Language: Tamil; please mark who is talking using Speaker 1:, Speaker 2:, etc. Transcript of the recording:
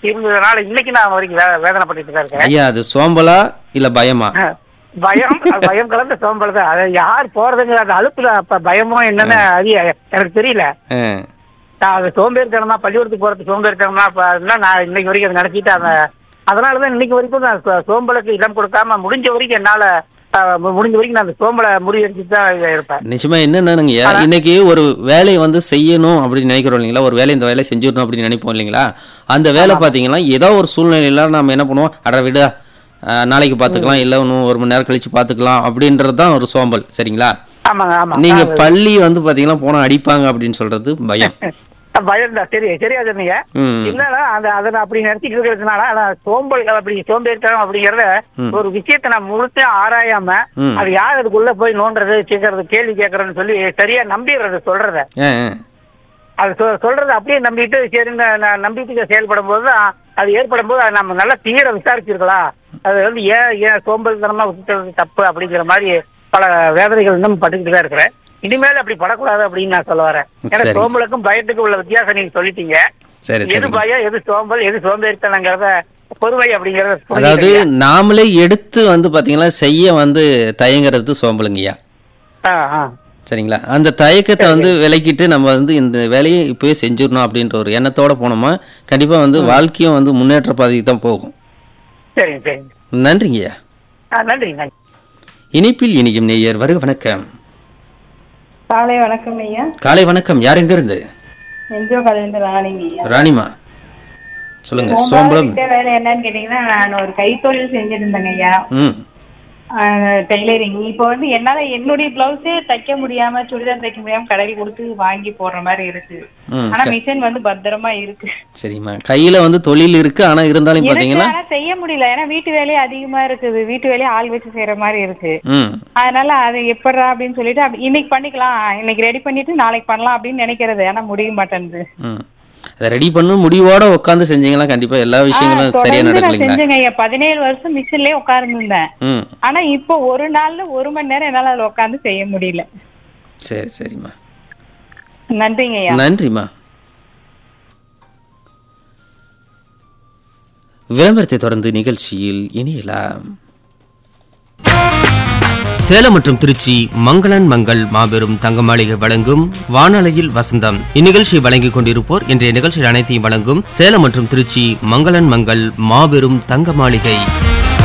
Speaker 1: இருந்ததுனால இன்னைக்கு நான் வரைக்கும் வே- வேதனைப்பட்டுட்டு தான் இருக்கேன்
Speaker 2: ஐயா அது சோம்பலா இல்ல பயமா
Speaker 1: பயம் அது பயம் கலந்த சோம்பல் தான் அதை யார் போறதுங்கிற அந்த அழுப்புல அப்ப பயமோ என்னன்னு அது எனக்கு தெரியல
Speaker 2: ஆ,
Speaker 1: நான் அது சோம்பேறித்தனமா பள்ளிக்கூடத்துக்கு போறது சோம்பேறித்தனமா அப்ப அதெல்லாம் நான் இன்னைக்கு வரைக்கும் அதை நடத்திட்டு அந்த அதனாலதான் இன்னைக்கு வரைக்கும் நான் சோ- சோம்பலுக்கு இடம் கொடுக்காம முடிஞ்ச வரைக்கும் என்னால அஹ், மு- முடிஞ்ச வரைக்கும் நான் அந்த சோம்பலை முறியடிச்சுட்டு தான் இருப்பேன்
Speaker 2: நிச்சயமா என்னென்னங்கய்யா இன்னைக்கு ஒரு வேலையை வந்து செய்யணும் அப்படின்னு நினைக்கிறோம் இல்லைங்களா ஒரு வேலை இந்த வேலையை செஞ்சிடணும் அப்படின்னு நினைப்போம் இல்லைங்களா அந்த வேலை பார்த்தீங்கன்னா ஏதோ ஒரு சூழ்நிலையில நம்ம என்ன பண்ணுவோம் அட விட நாளைக்கு பார்த்துக்கலாம் இல்லை இன்னும் ஒரு மணி நேரம் கழிச்சு பார்த்துக்கலாம் அப்படின்றது தான் ஒரு சோம்பல் சரிங்களா
Speaker 1: ஆமாங்க ஆமா
Speaker 2: நீங்க பள்ளி வந்து பாத்தீங்கன்னா போனா அடிப்பாங்க அப்படின்னு சொல்றது பயம்
Speaker 1: பயம் தான் சரி சரியா சொன்னீங்க
Speaker 2: ம்.
Speaker 1: இல்லன்னா அந்த அதை நான் அப்படி நடத்திட்டு இருக்கிறதுனால நான் சோம்பல் அப்படி சோம்பேறித்தனம் அப்படிங்கறத ஒரு விஷயத்தை நான் முழுத்த ஆராயாம
Speaker 2: ம்.
Speaker 1: அது யார் அதுக்குள்ள போய் நோண்டுறது கேட்கறது கேள்வி கேட்கறதுன்னு சொல்லி சரியா நம்பிடுறது சொல்றத
Speaker 2: ஆ, ஆ.
Speaker 1: அது சொ- சொல்றத அப்படியே நம்பிட்டு சரி நான் நம்பிட்டு செயல்படும் போது தான் அது ஏற்படும் போது அது நம்ம நல்லா தீர விசாரிச்சிருக்கலாம் அது வந்து ஏன் ஏன் சோம்பல்தனமா விட்டுறது தப்பு அப்படிங்கிற மாதிரி பல வேதனைகள் இன்னும் பட்டுக்கிட்டு தான் இருக்கிறேன் இனிமேல் அப்படி படக்கூடாது அப்படின்னு நான் சொல்ல வரேன் ஏன்னா
Speaker 2: சரி.
Speaker 1: சோம்பலுக்கும் பயத்துக்கும் உள்ள வித்தியாசம் நீங்க சொல்லிட்டீங்க
Speaker 2: சரி
Speaker 1: எது
Speaker 2: சரி
Speaker 1: பயம் எது சோம்பல் எது சோம்பேறித்தனங்கிறத பொறுமை அப்படிங்கறத
Speaker 2: அதாவது
Speaker 1: புரிஞ்சுக்கிட்டீங்க.
Speaker 2: நாமளே எடுத்து வந்து பாத்தீங்கன்னா செய்ய வந்து தயங்குறது சோம்பலுங்கய்யா
Speaker 1: ஆ, ஆ.
Speaker 2: சரிங்களா அந்த தயக்கத்தை வந்து விலக்கிட்டு நம்ம வந்து இந்த வேலையை இப்போயே செஞ்சிடணும் அப்படின்ற ஒரு எண்ணத்தோட போனோமா கண்டிப்பா வந்து வாழ்க்கையும் வந்து முன்னேற்ற பாதைக்கு தான் போகும்
Speaker 1: சரிங்க சரிங்க
Speaker 2: நன்றிங்கய்யா
Speaker 1: ஆ, நன்றி நன்றி
Speaker 2: இனிப்பில் இனிக்கும் நேயர் வருக வணக்கம்
Speaker 3: காலை வணக்கம் ஐயா
Speaker 2: காலை வணக்கம் யார் எங்க இருந்து
Speaker 3: என்ஜோ கலைந்து ராணிங்க ஐயா
Speaker 2: ராணிமா சொல்லுங்க
Speaker 3: போகும்போது
Speaker 2: சோம்பலம்
Speaker 3: விட்ட வேலை என்னன்னு கேட்டீங்கன்னா நான் ஒரு கைத்தொழில் செஞ்சுட்டு இருந்தேங்க ஐயா
Speaker 2: ம்
Speaker 3: டெய்லரிங் இப்போ வந்து என்னால என்னுடைய பிளவுஸே தைக்க முடியாம சுடிதார் தைக்க முடியாம கடையில் கொடுத்து வாங்கி போடுற மாதிரி இருக்கு
Speaker 2: ம்
Speaker 3: ஆனா மிஷின் வந்து பத்திரமா இருக்கு
Speaker 2: சரிம்மா கையில வந்து தொழில் இருக்கு ஆனா இருந்தாலும்
Speaker 3: இருக்கு
Speaker 2: பாத்தீங்கன்னா
Speaker 3: ஆனா செய்ய முடியல ஏன்னா வீட்டு வேலையே அதிகமா இருக்குது வீட்டு வேலையை ஆள் வச்சு செய்யற மாதிரி இருக்கு
Speaker 2: ம்
Speaker 3: அதனால அது எப்படா அப்படின்னு சொல்லிட்டு அப்படி இன்னைக்கு பண்ணிக்கலாம் இன்னைக்கு ரெடி பண்ணிட்டு நாளைக்கு பண்ணலாம் அப்படின்னு நினைக்கிறது ஆனா முடிய மாட்டேங்குது
Speaker 2: ம் அதை ரெடி பண்ணும் முடிவோட உட்காந்து செஞ்சீங்களா கண்டிப்பா எல்லா விஷயங்களும் சரியா
Speaker 3: தொடர்ந்து நான்
Speaker 2: நடக்கலைங்களா
Speaker 3: செஞ்சேங்க ஐயா பதினேழு வருஷம் மிஷின்லயே உட்கார்ந்துருந்தேன்
Speaker 2: ம்
Speaker 3: ஆனா இப்போ ஒரு நாள்ல ஒரு மணி நேரம் என்னால அதுல உட்கார்ந்து செய்ய முடியல
Speaker 2: சரி சரிம்மா
Speaker 3: நன்றிங்க ஐயா
Speaker 2: நன்றிம்மா விளம்பரத்தை தொடர்ந்து நிகழ்ச்சியில் இணையலாம் சேலம் மற்றும் திருச்சி மங்களன் மங்கள் மாபெரும் தங்க மாளிகை வழங்கும் வானலையில் வசந்தம் இந்நிகழ்ச்சியை வழங்கிக் கொண்டிருப்போர் இன்றைய நிகழ்ச்சியில் அனைத்தையும் வழங்கும் சேலம் மற்றும் திருச்சி மங்களன் மங்கள் மாபெரும் தங்க மாளிகை